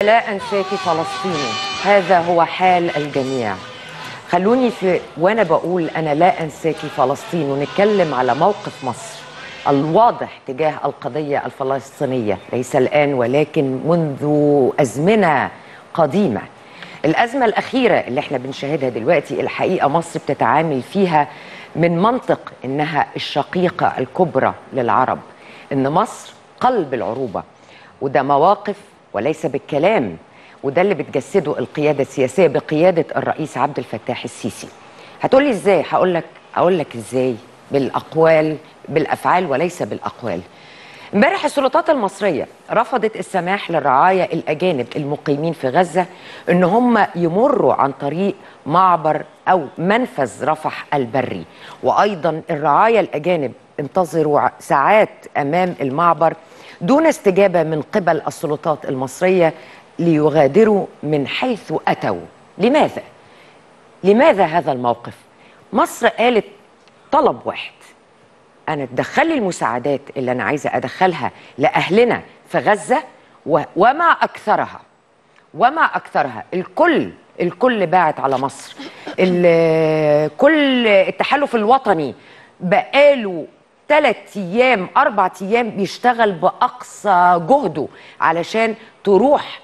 لا أنساك فلسطين هذا هو حال الجميع خلوني في وأنا بقول أنا لا أنساك فلسطين ونتكلم على موقف مصر الواضح تجاه القضية الفلسطينية ليس الآن ولكن منذ أزمنة قديمة الأزمة الأخيرة اللي احنا بنشاهدها دلوقتي الحقيقة مصر بتتعامل فيها من منطق إنها الشقيقة الكبرى للعرب إن مصر قلب العروبة وده مواقف وليس بالكلام وده اللي بتجسده القيادة السياسية بقيادة الرئيس عبد الفتاح السيسي هتقولي ازاي هقول لك اقول لك ازاي بالاقوال بالافعال وليس بالاقوال امبارح السلطات المصريه رفضت السماح للرعايا الاجانب المقيمين في غزه ان هم يمروا عن طريق معبر او منفذ رفح البري وايضا الرعايا الاجانب انتظروا ساعات امام المعبر دون استجابه من قبل السلطات المصريه ليغادروا من حيث اتوا لماذا لماذا هذا الموقف مصر قالت طلب واحد انا تدخلي المساعدات اللي انا عايزه ادخلها لاهلنا في غزه و... وما اكثرها وما اكثرها الكل الكل باعت على مصر ال... كل التحالف الوطني بقاله ثلاث ايام اربع ايام بيشتغل باقصى جهده علشان تروح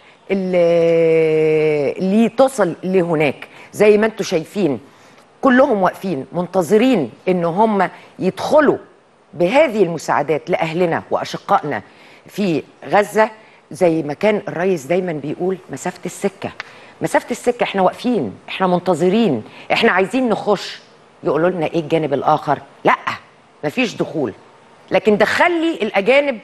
اللي تصل لهناك زي ما انتم شايفين كلهم واقفين منتظرين ان هم يدخلوا بهذه المساعدات لاهلنا واشقائنا في غزه زي ما كان الرئيس دايما بيقول مسافه السكه مسافه السكه احنا واقفين احنا منتظرين احنا عايزين نخش يقولوا لنا ايه الجانب الاخر لا مفيش دخول لكن دخلي الاجانب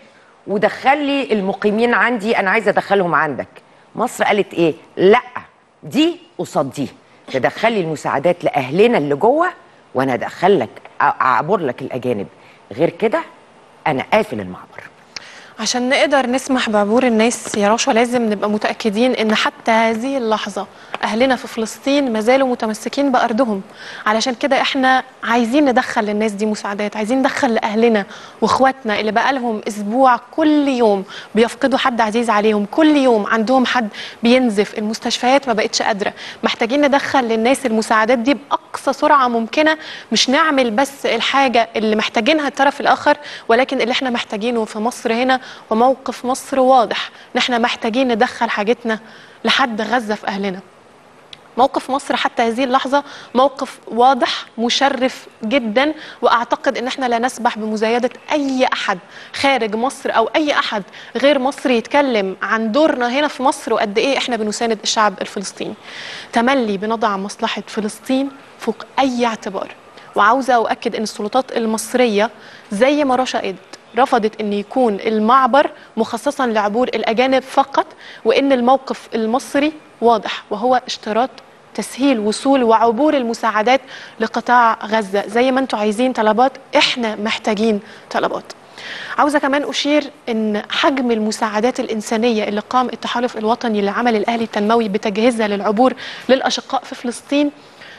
ودخلي المقيمين عندي انا عايزه ادخلهم عندك مصر قالت ايه لا دي قصاد دي تدخلي المساعدات لاهلنا اللي جوه وانا ادخل لك اعبر لك الاجانب غير كده انا قافل المعبر عشان نقدر نسمح بعبور الناس يا رشا لازم نبقى متأكدين إن حتى هذه اللحظة أهلنا في فلسطين ما زالوا متمسكين بأرضهم علشان كده إحنا عايزين ندخل للناس دي مساعدات عايزين ندخل لأهلنا وإخواتنا اللي بقالهم أسبوع كل يوم بيفقدوا حد عزيز عليهم كل يوم عندهم حد بينزف المستشفيات ما بقتش قادرة محتاجين ندخل للناس المساعدات دي بأقصى سرعة ممكنة مش نعمل بس الحاجة اللي محتاجينها الطرف الآخر ولكن اللي إحنا محتاجينه في مصر هنا وموقف مصر واضح ان احنا محتاجين ندخل حاجتنا لحد غزه في اهلنا موقف مصر حتى هذه اللحظة موقف واضح مشرف جدا وأعتقد أن احنا لا نسبح بمزايدة أي أحد خارج مصر أو أي أحد غير مصر يتكلم عن دورنا هنا في مصر وقد إيه احنا بنساند الشعب الفلسطيني تملي بنضع مصلحة فلسطين فوق أي اعتبار وعاوزة أؤكد أن السلطات المصرية زي ما رشا قالت رفضت ان يكون المعبر مخصصا لعبور الاجانب فقط وان الموقف المصري واضح وهو اشتراط تسهيل وصول وعبور المساعدات لقطاع غزه زي ما انتم عايزين طلبات احنا محتاجين طلبات عاوزه كمان اشير ان حجم المساعدات الانسانيه اللي قام التحالف الوطني للعمل الاهلي التنموي بتجهيزها للعبور للاشقاء في فلسطين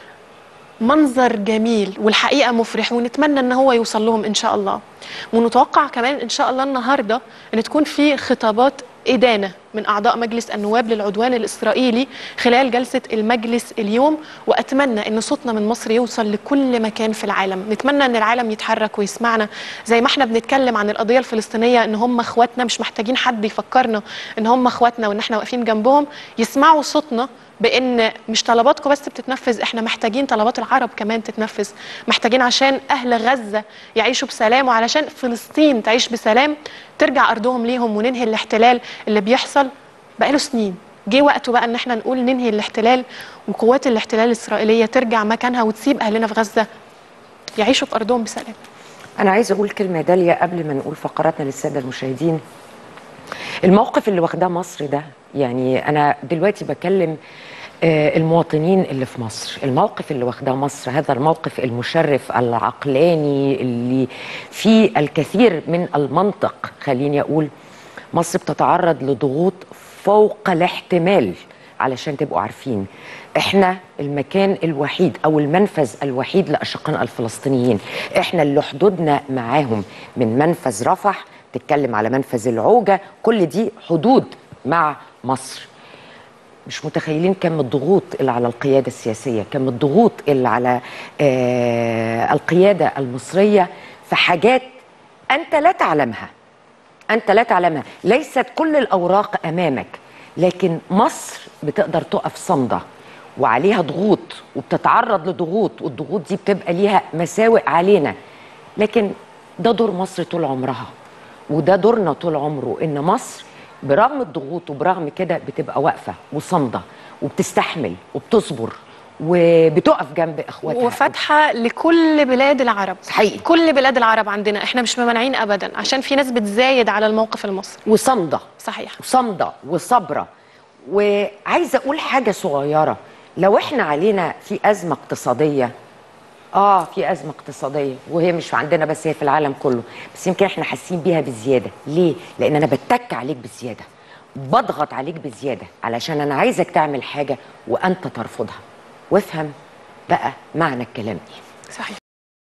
منظر جميل والحقيقه مفرح ونتمنى ان هو يوصل لهم ان شاء الله ونتوقع كمان ان شاء الله النهارده ان تكون في خطابات إدانة من أعضاء مجلس النواب للعدوان الإسرائيلي خلال جلسة المجلس اليوم وأتمنى أن صوتنا من مصر يوصل لكل مكان في العالم نتمنى أن العالم يتحرك ويسمعنا زي ما احنا بنتكلم عن القضية الفلسطينية أن هم أخواتنا مش محتاجين حد يفكرنا أن هم أخواتنا وأن احنا واقفين جنبهم يسمعوا صوتنا بان مش طلباتكم بس بتتنفذ احنا محتاجين طلبات العرب كمان تتنفذ محتاجين عشان اهل غزه يعيشوا بسلام وعلشان فلسطين تعيش بسلام ترجع ارضهم ليهم وننهي الاحتلال اللي بيحصل بقاله سنين جه وقته بقى ان احنا نقول ننهي الاحتلال وقوات الاحتلال الاسرائيليه ترجع مكانها وتسيب اهلنا في غزه يعيشوا في ارضهم بسلام انا عايزه اقول كلمه داليه قبل ما نقول فقراتنا للساده المشاهدين الموقف اللي واخداه مصر ده يعني انا دلوقتي بكلم المواطنين اللي في مصر الموقف اللي واخداه مصر هذا الموقف المشرف العقلاني اللي فيه الكثير من المنطق خليني اقول مصر بتتعرض لضغوط فوق الاحتمال علشان تبقوا عارفين احنا المكان الوحيد او المنفذ الوحيد لاشقائنا الفلسطينيين احنا اللي حدودنا معاهم من منفذ رفح تتكلم على منفذ العوجه كل دي حدود مع مصر مش متخيلين كم الضغوط اللي على القيادة السياسية كم الضغوط اللي على آه القيادة المصرية في حاجات أنت لا تعلمها أنت لا تعلمها ليست كل الأوراق أمامك لكن مصر بتقدر تقف صامدة وعليها ضغوط وبتتعرض لضغوط والضغوط دي بتبقى ليها مساوئ علينا لكن ده دور مصر طول عمرها وده دورنا طول عمره ان مصر برغم الضغوط وبرغم كده بتبقى واقفه وصامده وبتستحمل وبتصبر وبتقف جنب اخواتها وفاتحه لكل بلاد العرب حقيقي. كل بلاد العرب عندنا احنا مش ممانعين ابدا عشان في ناس بتزايد على الموقف المصري وصامده صحيح وصامده وصابره وعايزه اقول حاجه صغيره لو احنا علينا في ازمه اقتصاديه اه في ازمه اقتصاديه وهي مش عندنا بس هي في العالم كله بس يمكن احنا حاسين بيها بزياده ليه لان انا بتك عليك بزياده بضغط عليك بزياده علشان انا عايزك تعمل حاجه وانت ترفضها وافهم بقى معنى الكلام ايه صحيح